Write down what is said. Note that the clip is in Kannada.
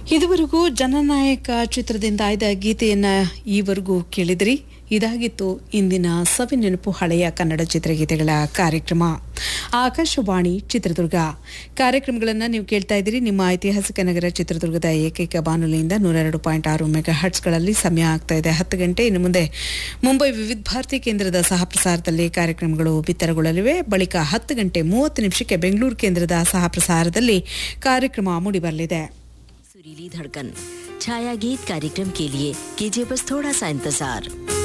ಇದುವರೆಗೂ ಜನನಾಯಕ ಚಿತ್ರದಿಂದ ಆಯ್ದ ಗೀತೆಯನ್ನ ಈವರೆಗೂ ಕೇಳಿದ್ರಿ ಇದಾಗಿತ್ತು ಇಂದಿನ ಸವಿ ನೆನಪು ಹಳೆಯ ಕನ್ನಡ ಚಿತ್ರಗೀತೆಗಳ ಕಾರ್ಯಕ್ರಮ ಆಕಾಶವಾಣಿ ಚಿತ್ರದುರ್ಗ ಕಾರ್ಯಕ್ರಮಗಳನ್ನು ನೀವು ಕೇಳ್ತಾ ಇದ್ದೀರಿ ನಿಮ್ಮ ಐತಿಹಾಸಿಕ ನಗರ ಚಿತ್ರದುರ್ಗದ ಏಕೈಕ ಬಾನುಲಿಯಿಂದ ನೂರೆರಡು ಪಾಯಿಂಟ್ ಆರು ಮೆಗಾ ಹರ್ಟ್ಸ್ಗಳಲ್ಲಿ ಸಮಯ ಆಗ್ತಾ ಇದೆ ಹತ್ತು ಗಂಟೆ ಇನ್ನು ಮುಂದೆ ಮುಂಬೈ ವಿವಿಧ ಭಾರತಿ ಕೇಂದ್ರದ ಸಹ ಪ್ರಸಾರದಲ್ಲಿ ಕಾರ್ಯಕ್ರಮಗಳು ಬಿತ್ತರಗೊಳ್ಳಲಿವೆ ಬಳಿಕ ಹತ್ತು ಗಂಟೆ ಮೂವತ್ತು ನಿಮಿಷಕ್ಕೆ ಬೆಂಗಳೂರು ಕೇಂದ್ರದ ಸಹ ಪ್ರಸಾರದಲ್ಲಿ ಕಾರ್ಯಕ್ರಮ ಮೂಡಿಬರಲಿದೆ सुरीली धड़कन छाया गीत कार्यक्रम के लिए कीजिए बस थोड़ा सा इंतजार